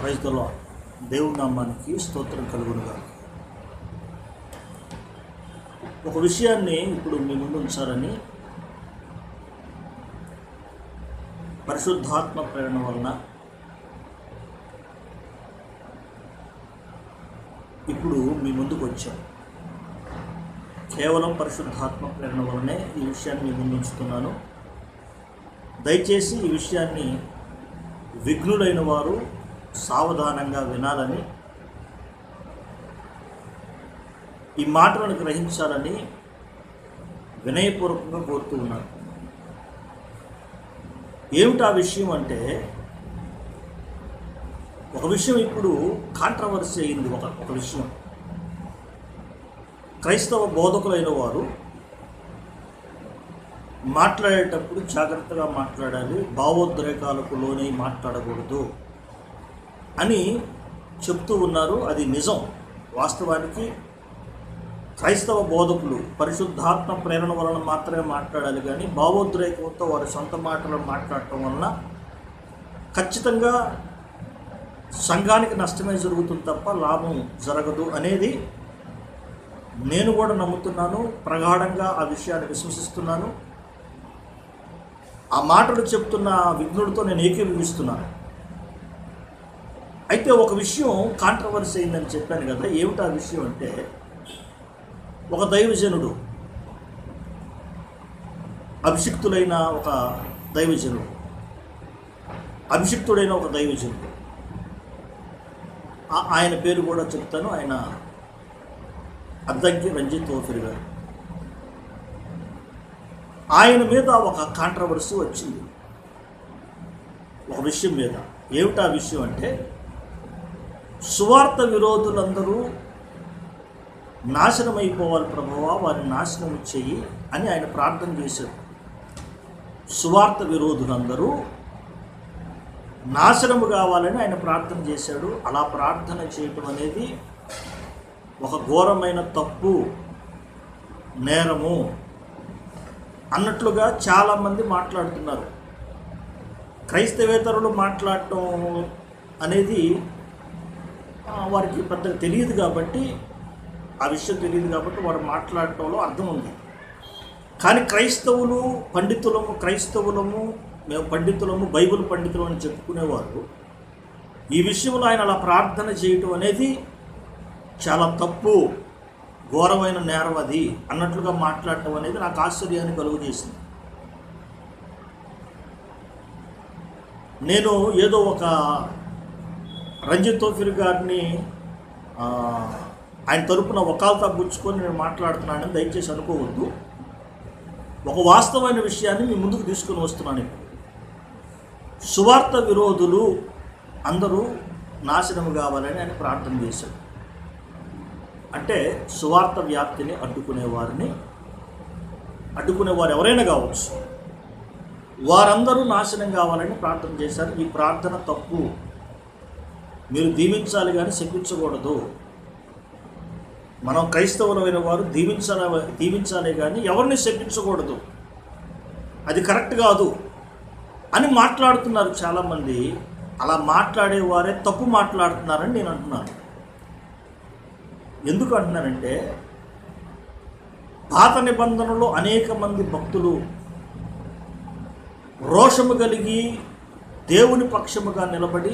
Praise the lord దేవుని నామానికి స్తోత్రం కలుగునుగా ఒక విషయాన్ని ఇప్పుడు మీ ముందు ఉంచాలని పరిశుద్ధాత్మ ప్రేరణ వలన ఇప్పుడు మీ ముందుకు వచ్చాం కేవలం పరిశుద్ధాత్మ ప్రేరణ వలనే ఈ విషయాన్ని మీ ముందు ఉంచుతున్నాను దయచేసి ఈ విషయాన్ని విఘ్నులైన వారు సావధానంగా వినాలని ఈ మాటలను గ్రహించాలని వినయపూర్వకంగా కోరుతూ ఉన్నాను ఏమిటి ఆ విషయం అంటే ఒక విషయం ఇప్పుడు కాంట్రవర్సీ అయింది ఒక ఒక విషయం క్రైస్తవ బోధకులైన వారు మాట్లాడేటప్పుడు జాగ్రత్తగా మాట్లాడాలి భావోద్రేకాలకు లోనై మాట్లాడకూడదు అని చెప్తూ ఉన్నారు అది నిజం వాస్తవానికి క్రైస్తవ బోధకులు పరిశుద్ధాత్మ ప్రేరణ వలన మాత్రమే మాట్లాడాలి కానీ భావోద్రేకంతో వారి సొంత మాటలను మాట్లాడటం వలన ఖచ్చితంగా సంఘానికి నష్టమే జరుగుతుంది తప్ప లాభం జరగదు అనేది నేను కూడా నమ్ముతున్నాను ప్రగాఢంగా ఆ విషయాన్ని విశ్వసిస్తున్నాను ఆ మాటలు చెప్తున్న విఘ్నుడితో నేను ఏకీభవిస్తున్నాను అయితే ఒక విషయం కాంట్రవర్సీ అయిందని చెప్పాను కదా ఏమిటి ఆ విషయం అంటే ఒక దైవజనుడు అభిషిక్తులైన ఒక దైవజనుడు అభిషిక్తుడైన ఒక దైవజనుడు ఆ- ఆయన పేరు కూడా చెప్తాను ఆయన అద్దంకి రంజిత్ ఓఫిర్ గారు ఆయన మీద ఒక కాంట్రవర్సీ వచ్చింది ఒక విషయం మీద ఏమిటా విషయం అంటే సువార్త విరోధులందరూ నాశనం అయిపోవాలి ప్రభువా వారిని నాశనం చెయ్యి అని ఆయన ప్రార్థన చేశాడు సువార్త విరోధులందరూ నాశనము కావాలని ఆయన ప్రార్థన చేశాడు అలా ప్రార్థన చేయటం అనేది ఒక ఘోరమైన తప్పు నేరము అన్నట్లుగా చాలామంది మాట్లాడుతున్నారు క్రైస్తవేతరులు మాట్లాడటం అనేది ఆ, వారికి పెద్దగా తెలియదు కాబట్టి ఆ విషయం తెలియదు కాబట్టి వారు మాట్లాడటంలో అర్థం ఉంది కానీ క్రైస్తవులు పండితులము క్రైస్తవులము మేము పండితులము బైబిల్ పండితులు అని చెప్పుకునేవారు ఈ విషయంలో ఆయన అలా ప్రార్థన చేయటం అనేది చాలా తప్పు ఘోరమైన నేరం అది అన్నట్లుగా మాట్లాడటం అనేది నాకు ఆశ్చర్యాన్ని కలుగజేసింది నేను ఏదో ఒక రంజిత్ తోఫిర్ గారిని ఆ, ఆయన తరపున వకాల్తా పుచ్చుకొని నేను మాట్లాడుతున్నానని దయచేసి అనుకోవద్దు ఒక వాస్తవమైన విషయాన్ని మీ ముందుకు తీసుకొని వస్తున్నాను ఇప్పుడు సువార్త విరోధులు అందరూ నాశనం కావాలని ఆయన ప్రార్థన చేశాడు అంటే సువార్త వ్యాప్తిని అడ్డుకునే వారిని అడ్డుకునే వారు ఎవరైనా కావచ్చు వారందరూ నాశనం కావాలని ప్రార్థన చేశారు ఈ ప్రార్థన తప్పు మీరు దీవించాలి కానీ శపించకూడదు మనం క్రైస్తవులమైన వారు దీవించాల దీవించాలి కానీ ఎవరిని శపించకూడదు అది కరెక్ట్ కాదు అని మాట్లాడుతున్నారు చాలామంది అలా మాట్లాడే వారే తప్పు మాట్లాడుతున్నారని నేను అంటున్నాను ఎందుకు అంటున్నానంటే పాత నిబంధనలో అనేక మంది భక్తులు రోషము కలిగి దేవుని పక్షముగా నిలబడి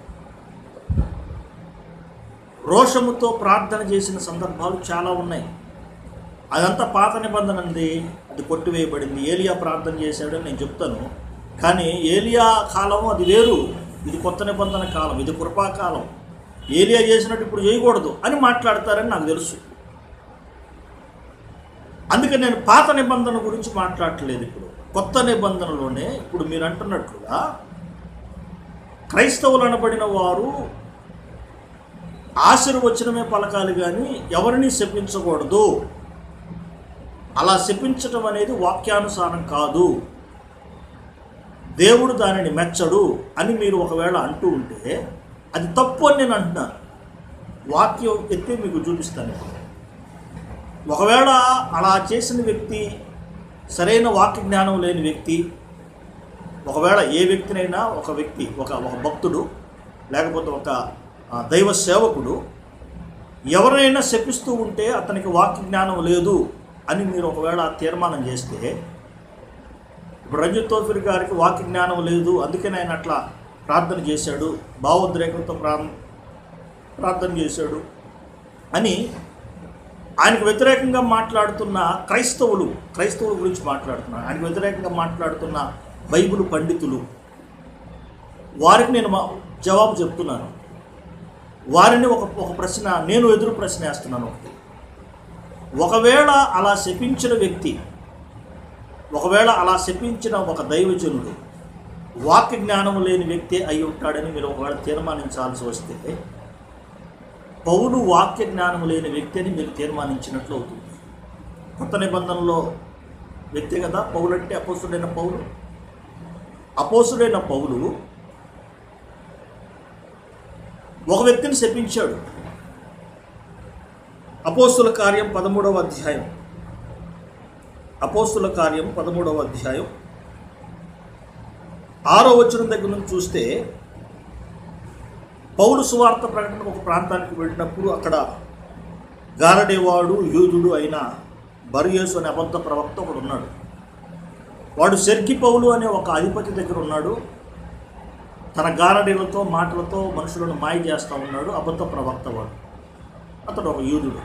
రోషముతో ప్రార్థన చేసిన సందర్భాలు చాలా ఉన్నాయి అదంతా పాత నిబంధన అంది అది కొట్టివేయబడింది ఏలియా ప్రార్థన చేశాడని నేను చెప్తాను కానీ ఏలియా కాలం అది వేరు ఇది కొత్త నిబంధన కాలం ఇది కృపాకాలం ఏలియా చేసినట్టు ఇప్పుడు చేయకూడదు అని మాట్లాడతారని నాకు తెలుసు అందుకే నేను పాత నిబంధన గురించి మాట్లాడట్లేదు ఇప్పుడు కొత్త నిబంధనలోనే ఇప్పుడు మీరు అంటున్నట్లుగా క్రైస్తవులు అనబడిన వారు ఆశీర్వచనమే పలకాలి కానీ ఎవరిని శపించకూడదు అలా శపించటం అనేది వాక్యానుసారం కాదు దేవుడు దానిని మెచ్చడు అని మీరు ఒకవేళ అంటూ ఉంటే అది తప్పు అని నేను అంటున్నాను వాక్యం ఎత్తి మీకు చూపిస్తాను ఇప్పుడు. ఒకవేళ అలా చేసిన వ్యక్తి సరైన వాక్య జ్ఞానం లేని వ్యక్తి ఒకవేళ ఏ వ్యక్తినైనా ఒక వ్యక్తి ఒక ఒక భక్తుడు లేకపోతే ఒక ఆ, దైవ సేవకుడు ఎవరైనా శపిస్తూ ఉంటే అతనికి వాక్య జ్ఞానం లేదు అని మీరు ఒకవేళ తీర్మానం చేస్తే ఇప్పుడు రంజిత్ తోఫిర్ గారికి వాక్య జ్ఞానం లేదు అందుకని ఆయన అట్లా ప్రార్థన చేశాడు భావోద్రేకంతో ప్రా ప్రార్థన చేశాడు అని ఆయనకు వ్యతిరేకంగా మాట్లాడుతున్న క్రైస్తవులు క్రైస్తవుల గురించి మాట్లాడుతున్నారు ఆయనకు వ్యతిరేకంగా మాట్లాడుతున్న బైబిల్ పండితులు వారికి నేను మా- జవాబు చెప్తున్నాను వారిని ఒక ఒక ప్రశ్న నేను ఎదురు ప్రశ్న వేస్తున్నాను ఒకటి ఒకవేళ అలా శపించిన వ్యక్తి ఒకవేళ అలా శపించిన ఒక దైవజనుడు వాక్య జ్ఞానం లేని వ్యక్తి అయి ఉంటాడని మీరు ఒకవేళ తీర్మానించాల్సి వస్తే పౌలు వాక్య జ్ఞానం లేని వ్యక్తి అని మీరు తీర్మానించినట్లు అవుతుంది కొత్త నిబంధనలో వ్యక్తి కదా పౌలు అంటే అపోసుడైన పౌలు అపోసుడైన పౌలు ఒక వ్యక్తిని శపించాడు అపోస్తుల కార్యం పదమూడవ అధ్యాయం అపోస్తుల కార్యం పదమూడవ అధ్యాయం ఆరో వచనం దగ్గర నుంచి చూస్తే పౌలు సువార్త ప్రకటన ఒక ప్రాంతానికి వెళ్ళినప్పుడు అక్కడ గారడేవాడు యూదుడు అయిన బరియేసు అనే అబద్ధ ప్రవక్త ఒకడు ఉన్నాడు వాడు సెర్కి పౌలు అనే ఒక అధిపతి దగ్గర ఉన్నాడు తన గారడీలతో మాటలతో మనుషులను మాయ చేస్తూ ఉన్నాడు అబద్ధ ప్రవక్త వాడు అతడు ఒక యూదుడు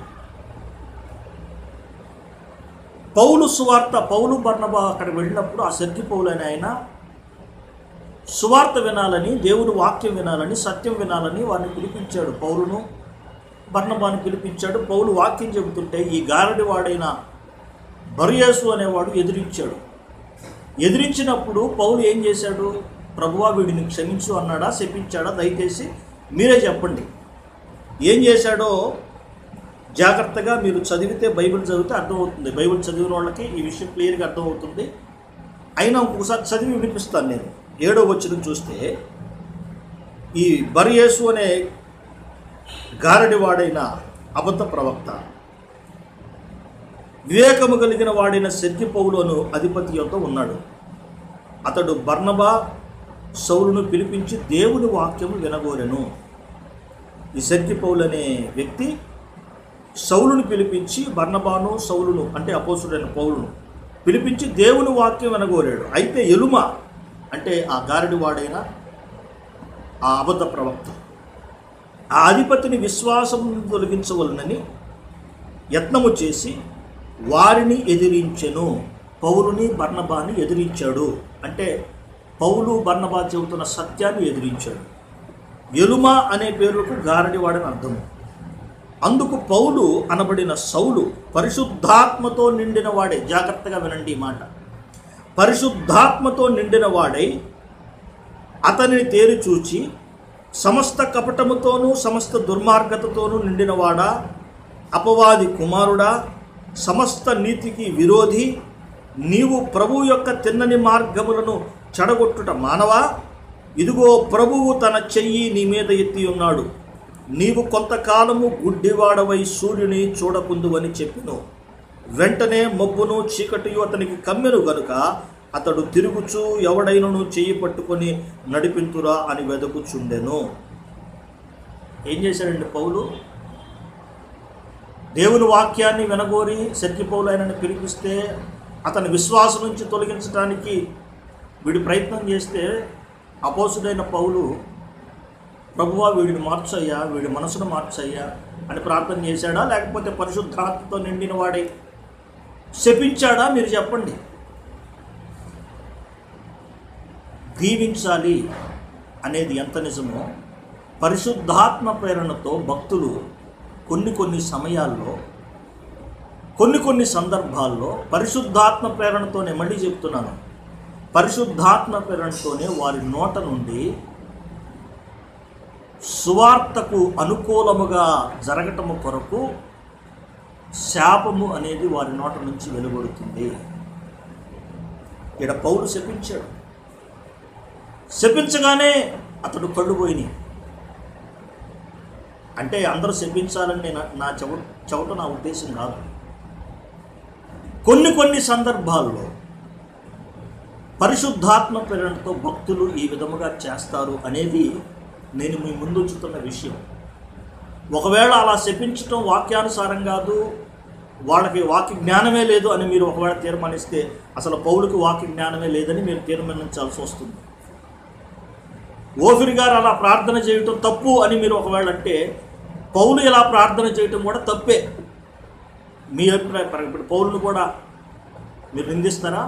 పౌలు సువార్త పౌలు బర్ణబా అక్కడికి వెళ్ళినప్పుడు ఆ సెర్కి పౌలు అనే ఆయన సువార్త వినాలని దేవుడు వాక్యం వినాలని సత్యం వినాలని వారిని పిలిపించాడు పౌలును బర్ణబాని పిలిపించాడు పౌలు వాక్యం చెబుతుంటే ఈ గారడి వాడైన బరియేసు అనేవాడు ఎదిరించాడు ఎదిరించినప్పుడు పౌలు ఏం చేశాడు ప్రభువా వీడిని క్షమించు అన్నాడా శపించాడా దయచేసి మీరే చెప్పండి ఏం చేశాడో జాగ్రత్తగా మీరు చదివితే బైబిల్ చదివితే అర్థమవుతుంది బైబిల్ చదివిన వాళ్ళకి ఈ విషయం క్లియర్గా అర్థమవుతుంది అయినా ఇంకొకసారి చదివి వినిపిస్తాను నేను ఏడో వచ్చిన చూస్తే ఈ బరియేసు అనే గారడివాడైన అబద్ధ ప్రవక్త వివేకము కలిగిన వాడైన సెర్కి పౌలోను అధిపతి యొక్క ఉన్నాడు అతడు బర్నబా సౌలును పిలిపించి దేవుని వాక్యము వినగోరెను ఈ సెర్కి పౌలు అనే వ్యక్తి సౌలును పిలిపించి బర్నబాను సౌలును అంటే అపోసుడైన పౌలును పిలిపించి దేవుని వాక్యం వినగోరాడు అయితే ఎలుమ అంటే ఆ గారడి వాడైన ఆ అబద్ధ ప్రవక్త ఆ అధిపతిని విశ్వాసం తొలగించవలనని యత్నము చేసి వారిని ఎదిరించెను పౌలుని బర్ణబాని ఎదిరించాడు అంటే పౌలు బర్ణబా చెబుతున్న సత్యాన్ని ఎదిరించాడు ఎలుమ అనే పేరుకు గారడివాడని అర్థము అందుకు పౌలు అనబడిన సౌలు పరిశుద్ధాత్మతో నిండిన వాడే జాగ్రత్తగా వినండి ఈ మాట పరిశుద్ధాత్మతో నిండిన వాడై అతనిని తేరి చూచి సమస్త కపటముతోనూ సమస్త దుర్మార్గతతోనూ నిండినవాడా అపవాది కుమారుడా సమస్త నీతికి విరోధి నీవు ప్రభు యొక్క తిన్నని మార్గములను చెడగొట్టుట మానవా ఇదిగో ప్రభువు తన చెయ్యి నీ మీద ఎత్తి ఉన్నాడు నీవు కొంతకాలము గుడ్డివాడవై సూర్యుని చూడకుందువని చెప్పిను వెంటనే మబ్బును చీకటియు అతనికి కమ్మెను గనుక అతడు తిరుగుచూ ఎవడైనను చెయ్యి పట్టుకొని నడిపింతురా అని వెదకుచుండెను ఏం చేశాడండి పౌలు దేవుని వాక్యాన్ని వినగోరి శక్తి పౌలు ఆయనని పిలిపిస్తే అతని విశ్వాసం నుంచి తొలగించడానికి వీడు ప్రయత్నం చేస్తే అపోసుడైన పౌలు ప్రభువా వీడిని మార్చయ్యా వీడి మనసును మార్చయ్యా అని ప్రార్థన చేశాడా లేకపోతే పరిశుద్ధాత్మతో నిండిన వాడై శపించాడా మీరు చెప్పండి దీవించాలి అనేది ఎంత నిజమో పరిశుద్ధాత్మ ప్రేరణతో భక్తులు కొన్ని కొన్ని సమయాల్లో కొన్ని కొన్ని సందర్భాల్లో పరిశుద్ధాత్మ ప్రేరణతోనే మళ్ళీ చెప్తున్నాను పరిశుద్ధాత్మ ప్రేరణతోనే వారి నోట నుండి సువార్తకు అనుకూలముగా జరగటము కొరకు శాపము అనేది వారి నోట నుంచి వెలువడుతుంది ఇక్కడ పౌలు శపించాడు శపించగానే అతడు కళ్ళు పోయినాయి అంటే అందరూ శపించాలని నేను నా చెవ చెవట నా ఉద్దేశం కాదు కొన్ని కొన్ని సందర్భాల్లో పరిశుద్ధాత్మ ప్రేరణతో భక్తులు ఈ విధముగా చేస్తారు అనేది నేను మీ ముందు ఉంచుతున్న విషయం ఒకవేళ అలా శపించటం వాక్యానుసారం కాదు వాళ్ళకి వాక్య జ్ఞానమే లేదు అని మీరు ఒకవేళ తీర్మానిస్తే అసలు పౌలుకి వాక్య జ్ఞానమే లేదని మీరు తీర్మానించాల్సి వస్తుంది ఓఫిరి గారు అలా ప్రార్థన చేయటం తప్పు అని మీరు ఒకవేళ అంటే పౌలు ఇలా ప్రార్థన చేయటం కూడా తప్పే మీ అభిప్రాయం ప్రకారం ఇప్పుడు పౌరులు కూడా మీరు నిందిస్తారా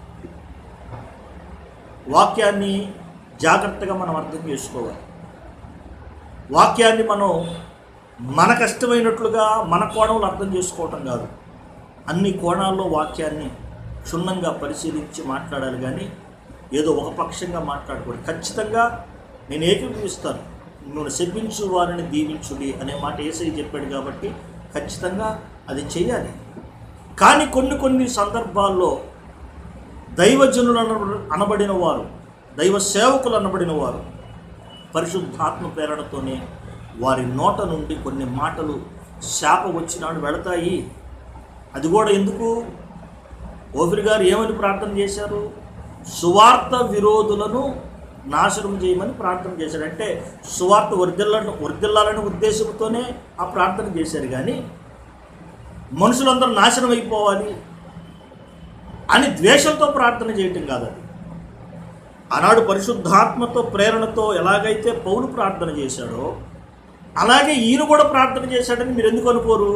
వాక్యాన్ని జాగ్రత్తగా మనం అర్థం చేసుకోవాలి వాక్యాన్ని మనం మన కష్టమైనట్లుగా మన కోణంలో అర్థం చేసుకోవటం కాదు అన్ని కోణాల్లో వాక్యాన్ని క్షుణ్ణంగా పరిశీలించి మాట్లాడాలి కానీ ఏదో ఒక పక్షంగా మాట్లాడకూడదు ఖచ్చితంగా నేను ఏకీభవిస్తాను నువ్వు శపించు వారిని దీవించుడి అనే మాట ఏసై చెప్పాడు కాబట్టి ఖచ్చితంగా అది చేయాలి కానీ కొన్ని కొన్ని సందర్భాల్లో దైవజనులు అన- అనబడిన వారు దైవ సేవకులు అనబడిన వారు పరిశుద్ధాత్మ ప్రేరణతోనే వారి నోట నుండి కొన్ని మాటలు శాప వచ్చినాడు వెళతాయి అది కూడా ఎందుకు ఓపిరి గారు ఏమని ప్రార్థన చేశారు సువార్త విరోధులను నాశనం చేయమని ప్రార్థన చేశారు అంటే సువార్త వర్దిల్లను వర్దిల్లాలనే ఉద్దేశంతోనే ఆ ప్రార్థన చేశారు కానీ మనుషులందరూ నాశనం అయిపోవాలి అని ద్వేషంతో ప్రార్థన చేయటం కాదు అది ఆనాడు పరిశుద్ధాత్మతో ప్రేరణతో ఎలాగైతే పౌలు ప్రార్థన చేశాడో అలాగే ఈయన కూడా ప్రార్థన చేశాడని మీరు ఎందుకు అనుకోరు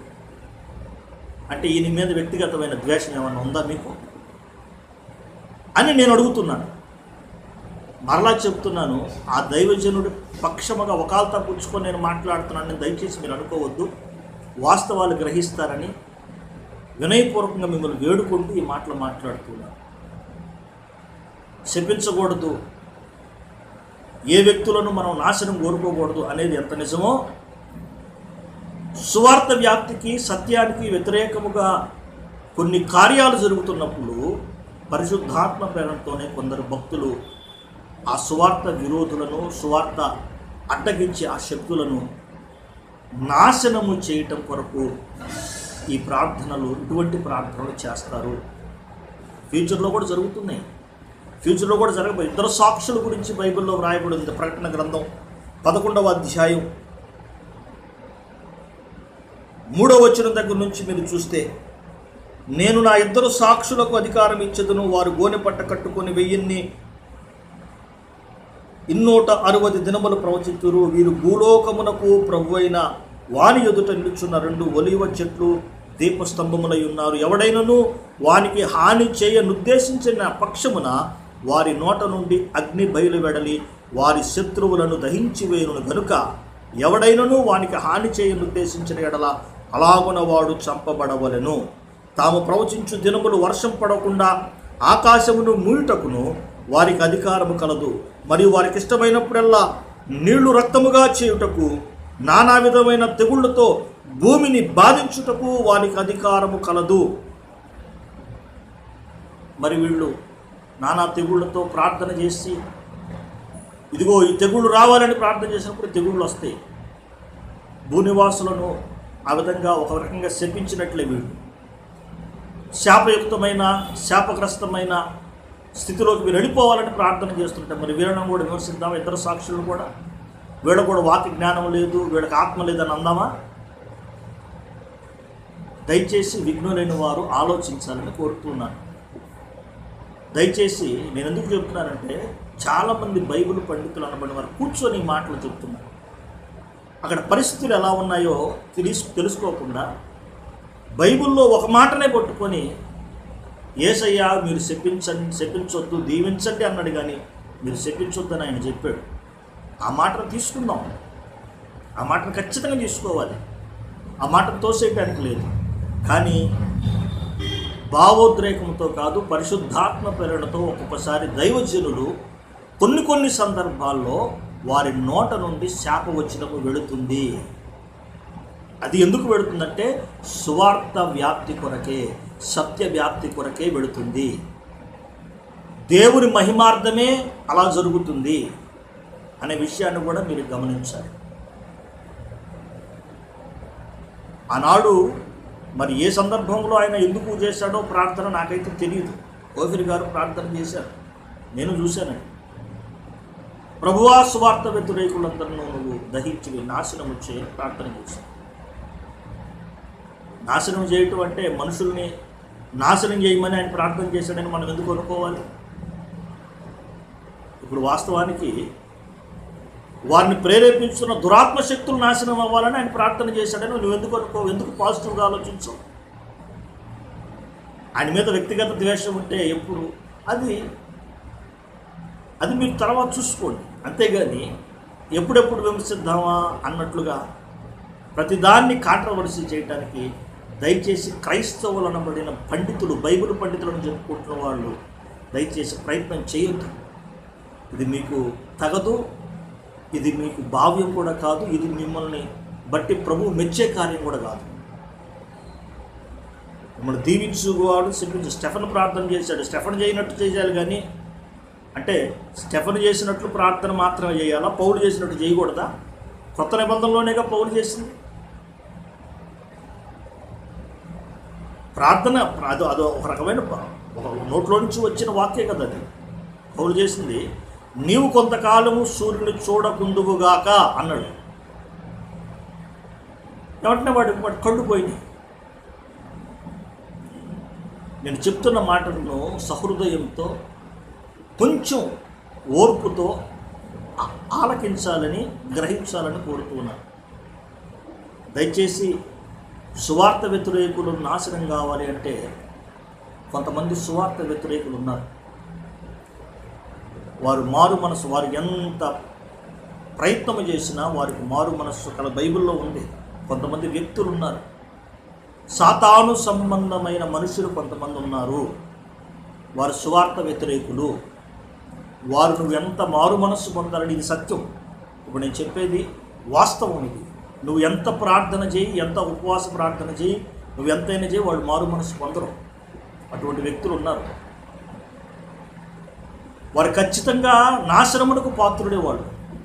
అంటే ఈయన మీద వ్యక్తిగతమైన ద్వేషం ఏమన్నా ఉందా మీకు అని నేను అడుగుతున్నాను మరలా చెప్తున్నాను ఆ దైవజనుడి పక్షముగా వకాల్తా పుచ్చుకొని నేను మాట్లాడుతున్నానని దయచేసి మీరు అనుకోవద్దు వాస్తవాలు గ్రహిస్తారని వినయపూర్వకంగా మిమ్మల్ని వేడుకుంటూ ఈ మాటలు మాట్లాడుతున్నాను శపించకూడదు ఏ వ్యక్తులను మనం నాశనం కోరుకోకూడదు అనేది ఎంత నిజమో సువార్త వ్యాప్తికి సత్యానికి వ్యతిరేకముగా కొన్ని కార్యాలు జరుగుతున్నప్పుడు పరిశుద్ధాత్మ ప్రేరణతోనే కొందరు భక్తులు ఆ సువార్త విరోధులను సువార్త అడ్డగించే ఆ శక్తులను నాశనము చేయటం కొరకు ఈ ప్రార్థనలు ఇటువంటి ప్రార్థనలు చేస్తారు ఫ్యూచర్లో కూడా జరుగుతున్నాయి ఫ్యూచర్లో కూడా జరగబోయే ఇద్దరు సాక్షుల గురించి బైబిల్లో వ్రాయబడి ఉంది ప్రకటన గ్రంథం పదకొండవ అధ్యాయం మూడవ వచనం దగ్గర నుంచి మీరు చూస్తే నేను నా ఇద్దరు సాక్షులకు అధికారం ఇచ్చదును వారు గోనె పట్ట కట్టుకొని వెయ్యిన్ని ఇన్నూట అరవది దినములు ప్రవచించురు వీరు భూలోకమునకు ప్రభువైన వాని ఎదుట నిలుచున్న రెండు ఒలివ చెట్లు దీపస్తంభములై ఉన్నారు ఎవడైనను వానికి హాని చేయనుద్దేశించిన పక్షమున వారి నోట నుండి అగ్ని బయలువెడలి వారి శత్రువులను దహించి వేయును గనుక ఎవడైనను వానికి హాని చేయనుద్దేశించిన ఎడల అలాగున వాడు చంపబడవలెను తాము ప్రవచించు దినములు వర్షం పడకుండా ఆకాశమును మూయుటకును వారికి అధికారము కలదు మరియు వారికి ఇష్టమైనప్పుడల్లా నీళ్లు రక్తముగా చేయుటకు నానా విధమైన తెగుళ్లతో భూమిని బాధించుటకు వారికి అధికారము కలదు మరి వీళ్ళు నానా తెగుళ్ళతో ప్రార్థన చేసి ఇదిగో ఈ తెగుళ్ళు రావాలని ప్రార్థన చేసినప్పుడు తెగుళ్ళు వస్తాయి భూనివాసులను ఆ విధంగా ఒక రకంగా శపించినట్లే వీళ్ళు శాపయుక్తమైన శాపగ్రస్తమైన స్థితిలోకి మీరు వెళ్ళిపోవాలని ప్రార్థన చేస్తుంటే మరి వీళ్ళని కూడా విమర్శిద్దామా ఇద్దరు సాక్షులు కూడా వీళ్ళ కూడా వాక్య జ్ఞానం లేదు వీళ్ళకి ఆత్మ లేదని అందామా దయచేసి విఘ్నులైన వారు ఆలోచించాలని కోరుతున్నాను దయచేసి నేను ఎందుకు చెప్తున్నానంటే చాలామంది బైబిల్ పండితులు అనబడిన వారు కూర్చొని ఈ మాటలు చెప్తున్నారు అక్కడ పరిస్థితులు ఎలా ఉన్నాయో తెలిసి తెలుసుకోకుండా బైబిల్లో ఒక మాటనే పట్టుకొని ఏసయ్యా మీరు శపించండి శపించొద్దు దీవించండి అన్నాడు కానీ మీరు శపించొద్దని ఆయన చెప్పాడు ఆ మాటను తీసుకుందాం ఆ మాటను ఖచ్చితంగా తీసుకోవాలి ఆ మాటను తోసేయడానికి లేదు కానీ భావోద్రేకంతో కాదు పరిశుద్ధాత్మ ప్రేరణతో ఒక్కొక్కసారి దైవజనులు కొన్ని కొన్ని సందర్భాల్లో వారి నోట నుండి శాప వచ్చినప్పుడు వెళుతుంది అది ఎందుకు వెళుతుందంటే సువార్త వ్యాప్తి కొరకే సత్య వ్యాప్తి కొరకే వెళుతుంది దేవుని మహిమార్థమే అలా జరుగుతుంది అనే విషయాన్ని కూడా మీరు గమనించాలి ఆనాడు మరి ఏ సందర్భంలో ఆయన ఎందుకు చేశాడో ప్రార్థన నాకైతే తెలియదు కోఫిరి గారు ప్రార్థన చేశారు నేను చూశానండి ప్రభువా సువార్త వ్యతిరేకులందరినూ నువ్వు దహించి నాశనము చేయ ప్రార్థన చేశావు నాశనం చేయటం అంటే మనుషుల్ని నాశనం చేయమని ఆయన ప్రార్థన చేశాడని మనం ఎందుకు అనుకోవాలి ఇప్పుడు వాస్తవానికి వారిని ప్రేరేపించుతున్న దురాత్మ శక్తులు నాశనం అవ్వాలని ఆయన ప్రార్థన చేశాడని నువ్వు ఎందుకు అనుకో ఎందుకు పాజిటివ్గా ఆలోచించవు ఆయన మీద వ్యక్తిగత ద్వేషం ఉంటే ఎప్పుడు అది అది మీరు తర్వాత చూసుకోండి అంతేగాని ఎప్పుడెప్పుడు విమర్శిద్దామా అన్నట్లుగా ప్రతిదాన్ని కాంట్రవర్సీ చేయడానికి దయచేసి క్రైస్తవులు అనబడిన పండితులు బైబిల్ పండితులను చెప్పుకుంటున్న వాళ్ళు దయచేసి ప్రయత్నం చేయొద్దు ఇది మీకు తగదు ఇది మీకు భావ్యం కూడా కాదు ఇది మిమ్మల్ని బట్టి ప్రభు మెచ్చే కార్యం కూడా కాదు మిమ్మల్ని దీవించువాడు శపించు స్టెఫన్ ప్రార్థన చేశాడు స్టెఫన్ చేయనట్టు చేయాలి కానీ అంటే స్టెఫన్ చేసినట్లు ప్రార్థన మాత్రమే చేయాలా పౌలు చేసినట్టు చేయకూడదా కొత్త నిబంధనలోనేగా పౌలు చేసింది ప్రార్థన అది అదో ఒక రకమైన ప- ఒక నోట్లో నుంచి వచ్చిన వాక్యే కదా అది పౌలు చేసింది నీవు కొంతకాలము సూర్యుని చూడకుందువుగాక అన్నాడు వెంటనే వాడి వాడి కళ్ళు పోయినాయి నేను చెప్తున్న మాటలను సహృదయంతో కొంచెం ఓర్పుతో ఆ- ఆలకించాలని గ్రహించాలని కోరుతున్నాను దయచేసి సువార్త వ్యతిరేకులు నాశనం కావాలి అంటే కొంతమంది సువార్త వ్యతిరేకులు ఉన్నారు వారు మారు మనసు వారు ఎంత ప్రయత్నం చేసినా వారికి మారు మనస్సు కల బైబిల్లో ఉంది కొంతమంది వ్యక్తులు ఉన్నారు సాతాను సంబంధమైన మనుషులు కొంతమంది ఉన్నారు వారు సువార్త వ్యతిరేకులు వారు నువ్వు ఎంత మారు మనస్సు పొందాలని ఇది సత్యం ఇప్పుడు నేను చెప్పేది వాస్తవం ఇది నువ్వు ఎంత ప్రార్థన చేయి ఎంత ఉపవాస ప్రార్థన చేయి నువ్వు ఎంతైనా చేయి వాళ్ళు మారు మనస్సు పొందరు అటువంటి వ్యక్తులు ఉన్నారు వారు ఖచ్చితంగా నాశనమునకు పాత్రుడే వాళ్ళు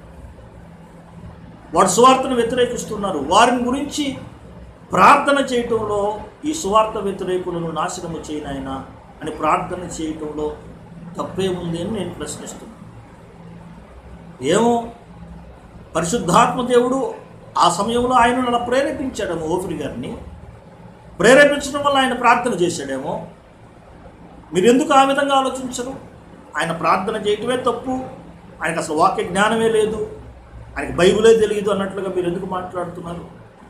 వాడు సువార్తను వ్యతిరేకిస్తున్నారు వారిని గురించి ప్రార్థన చేయటంలో ఈ సువార్త వ్యతిరేకులను నాశనము చేయనాయన అని ప్రార్థన చేయటంలో తప్పేముంది అని నేను ప్రశ్నిస్తున్నాను ఏమో పరిశుద్ధాత్మ దేవుడు ఆ సమయంలో ఆయన అలా ప్రేరేపించాడేమో ఓఫిరి గారిని ప్రేరేపించడం వల్ల ఆయన ప్రార్థన చేశాడేమో మీరు ఎందుకు ఆ విధంగా ఆలోచించరు ఆయన ప్రార్థన చేయటమే తప్పు ఆయనకు అసలు వాక్య జ్ఞానమే లేదు ఆయనకు బైబిలే తెలియదు అన్నట్లుగా మీరు ఎందుకు మాట్లాడుతున్నారు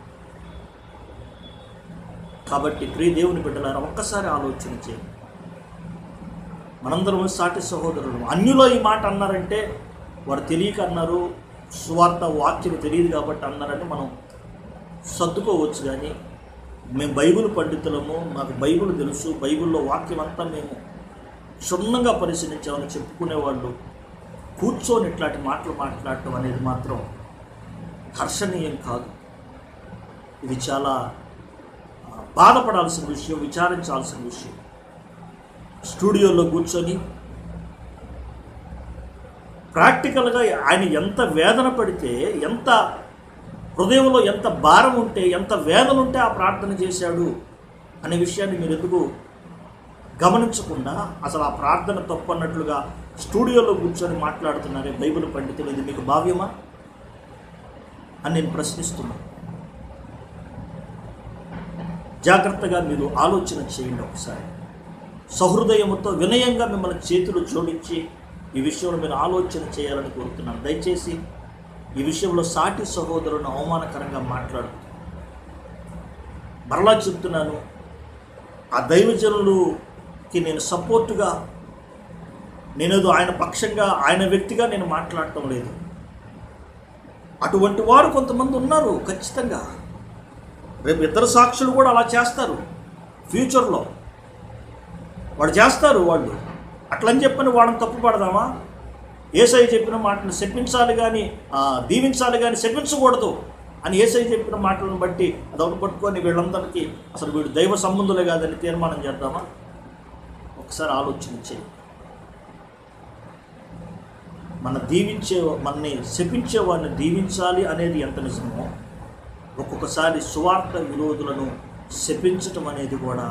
కాబట్టి ప్రియ దేవుని బిడ్డలారా ఒక్కసారి ఆలోచన చేయండి మనందరం సాటి సహోదరులు అన్యులో ఈ మాట అన్నారంటే వారు తెలియక అన్నారు సువార్త వాక్యం తెలియదు కాబట్టి అన్నారని మనం సర్దుకోవచ్చు కానీ మేము బైబిల్ పండితులము మాకు బైబిల్ తెలుసు బైబిల్లో వాక్యం అంతా మేము క్షుణ్ణంగా పరిశీలించామని చెప్పుకునేవాళ్ళు కూర్చొని ఇట్లాంటి మాటలు మాట్లాడటం అనేది మాత్రం హర్షణీయం కాదు ఇది చాలా ఆ, బాధపడాల్సిన విషయం విచారించాల్సిన విషయం స్టూడియోలో కూర్చొని ప్రాక్టికల్గా ఆయన ఎంత వేదన పడితే ఎంత హృదయంలో ఎంత భారం ఉంటే ఎంత వేదన ఉంటే ఆ ప్రార్థన చేశాడు అనే విషయాన్ని మీరు ఎందుకు గమనించకుండా అసలు ఆ ప్రార్థన తప్పు అన్నట్లుగా స్టూడియోలో కూర్చొని మాట్లాడుతున్నారే బైబిల్ పండితులు ఇది మీకు భావ్యమా అని నేను ప్రశ్నిస్తున్నాను జాగ్రత్తగా మీరు ఆలోచన చేయండి ఒకసారి సహృదయముతో వినయంగా మిమ్మల్ని చేతులు జోడించి ఈ విషయంలో మీరు ఆలోచన చేయాలని కోరుతున్నాను దయచేసి ఈ విషయంలో సాటి సహోదరులను అవమానకరంగా మాట్లాడు మరలా చెప్తున్నాను ఆ దైవజనులుకి నేను సపోర్టుగా నేనేదో ఆయన పక్షంగా ఆయన వ్యక్తిగా నేను మాట్లాడటం లేదు అటువంటి వారు కొంతమంది ఉన్నారు ఖచ్చితంగా రేపు ఇద్దరు సాక్షులు కూడా అలా చేస్తారు ఫ్యూచర్లో వాడు చేస్తారు వాళ్ళు అట్లని చెప్పని వాళ్ళని తప్పు పడదామా ఏసై చెప్పిన మాటను శపించాలి కానీ దీవించాలి కానీ శపించకూడదు అని ఏసై చెప్పిన మాటలను బట్టి అదొకటి పట్టుకొని వీళ్ళందరికీ అసలు వీడు దైవ సంబంధులే కాదని తీర్మానం చేద్దామా ఒకసారి ఆలోచన చేయి మన దీవించే మనని శపించే వారిని దీవించాలి అనేది ఎంత నిజమో ఒక్కొక్కసారి సువార్త విరోధులను శపించటం అనేది కూడా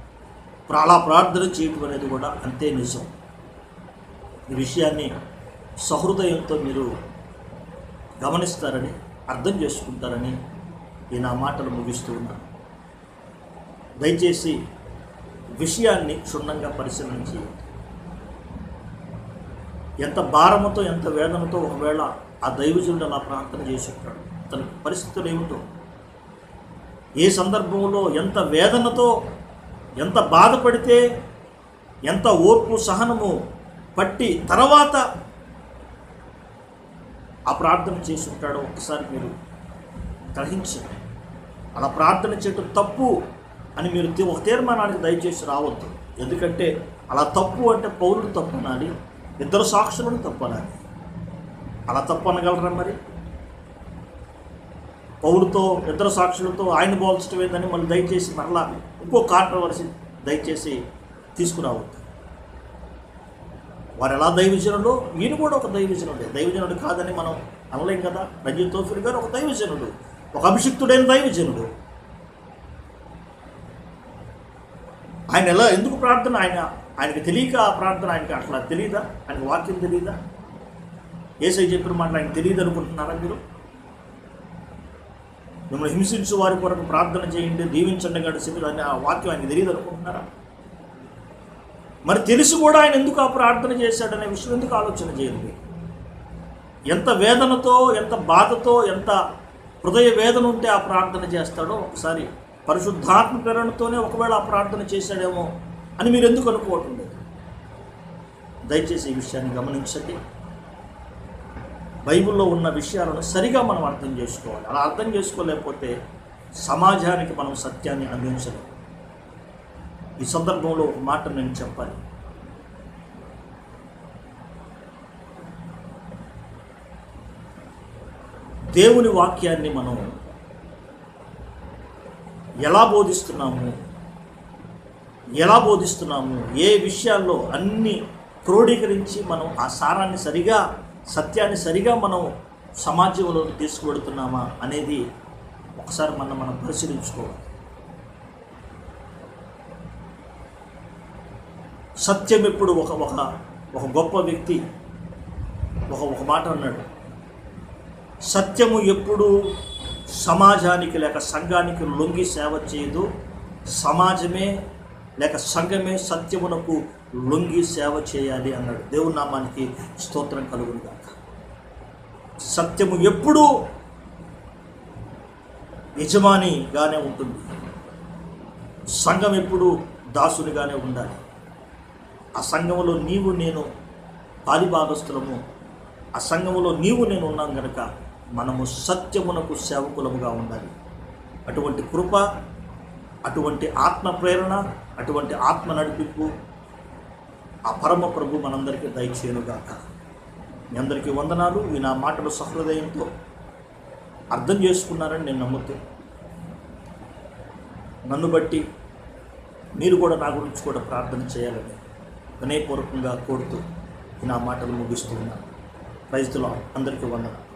అలా ప్రార్థన చేయటం అనేది కూడా అంతే నిజం ఈ విషయాన్ని సహృదయంతో మీరు గమనిస్తారని అర్థం చేసుకుంటారని ఈ నా మాటలు ముగిస్తూ ఉన్నాను దయచేసి విషయాన్ని క్షుణ్ణంగా పరిశీలన చేయండి ఎంత భారముతో ఎంత వేదనతో ఒకవేళ ఆ దైవజనుడు అలా ప్రార్థన చేసి ఉంటాడు తన పరిస్థితులు ఏమిటో ఏ సందర్భంలో ఎంత వేదనతో ఎంత బాధపడితే ఎంత ఓర్పు సహనము పట్టి తర్వాత ఆ ప్రార్థన చేసి ఉంటాడో ఒకసారి మీరు గ్రహించండి అలా ప్రార్థన చేయటం తప్పు అని మీరు తీ- ఒక తీర్మానానికి దయచేసి రావద్దు ఎందుకంటే అలా తప్పు అంటే పౌరుడు తప్పు అనాలి ఇద్దరు సాక్షులను తప్పు అనాలి అలా తప్పు అనగలరా మరి పౌరుతో ఇద్దరు సాక్షులతో ఆయన పోల్చడం ఏందని మళ్ళీ దయచేసి మరలా ఇంకో కాంట్రవర్సీ దయచేసి తీసుకురావద్దు వారు ఎలా దైవజనుడు ఈయన కూడా ఒక దైవజనుడే దైవజనుడు కాదని మనం అనలేం కదా రంజిత్ తోఫిర్ గారు ఒక దైవజనుడు ఒక అభిషిక్తుడైన దైవజనుడు ఆయన ఎలా ఎందుకు ప్రార్థన ఆయన ఆయనకి తెలియక ఆ ప్రార్థన ఆయనకి అట్లా తెలియదా ఆయనకి వాక్యం తెలియదా ఏసై చెప్పిన మాట ఆయన తెలియదు అనుకుంటున్నారా మీరు మిమ్మల్ని హింసించు వారి కొరకు ప్రార్థన చేయండి దీవించండి గడిచింది అని ఆ వాక్యం ఆయనకి తెలియదు అనుకుంటున్నారా మరి తెలిసి కూడా ఆయన ఎందుకు ఆ ప్రార్థన చేశాడనే విషయం ఎందుకు ఆలోచన చేయండి ఎంత వేదనతో ఎంత బాధతో ఎంత హృదయ వేదన ఉంటే ఆ ప్రార్థన చేస్తాడో ఒకసారి పరిశుద్ధాత్మ ప్రేరణతోనే ఒకవేళ ఆ ప్రార్థన చేశాడేమో అని మీరు ఎందుకు అనుకోవటం లేదు దయచేసి ఈ విషయాన్ని గమనించండి బైబిల్లో ఉన్న విషయాలను సరిగా మనం అర్థం చేసుకోవాలి అలా అర్థం చేసుకోలేకపోతే సమాజానికి మనం సత్యాన్ని అందించలేం ఈ సందర్భంలో ఒక మాట నేను చెప్పాలి దేవుని వాక్యాన్ని మనం ఎలా బోధిస్తున్నాము ఎలా బోధిస్తున్నాము ఏ విషయాల్లో అన్ని క్రోడీకరించి మనం ఆ సారాన్ని సరిగా సత్యాన్ని సరిగా మనం సమాజంలో తీసుకువెడుతున్నామా అనేది ఒకసారి మనం మనం పరిశీలించుకోవాలి సత్యం ఎప్పుడు ఒక ఒక ఒక గొప్ప వ్యక్తి ఒక ఒక మాట అన్నాడు సత్యము ఎప్పుడు సమాజానికి లేక సంఘానికి లొంగి సేవ చేయదు సమాజమే లేక సంఘమే సత్యమునకు లొంగి సేవ చేయాలి అన్నాడు దేవుని నామానికి స్తోత్రం కలుగును గాక సత్యము ఎప్పుడూ యజమానిగానే ఉంటుంది సంఘం ఎప్పుడు దాసునిగానే ఉండాలి ఆ సంఘములో నీవు నేను పాలిభాగస్థులము ఆ సంఘములో నీవు నేను ఉన్నాం గనక మనము సత్యమునకు సేవకులముగా ఉండాలి అటువంటి కృప అటువంటి ఆత్మ ప్రేరణ అటువంటి ఆత్మ నడిపింపు ఆ పరమ ప్రభు మనందరికీ దయచేయునుగాక మీ అందరికీ వందనాలు ఈ నా మాటలు సహృదయంతో అర్థం చేసుకున్నారని నేను నమ్ముతూ నన్ను బట్టి మీరు కూడా నా గురించి కూడా ప్రార్థన చేయాలని వినయపూర్వకంగా కోరుతూ ఈ నా మాటలు ముగిస్తూ ఉన్నాను రైతులు అందరికీ వందనాలు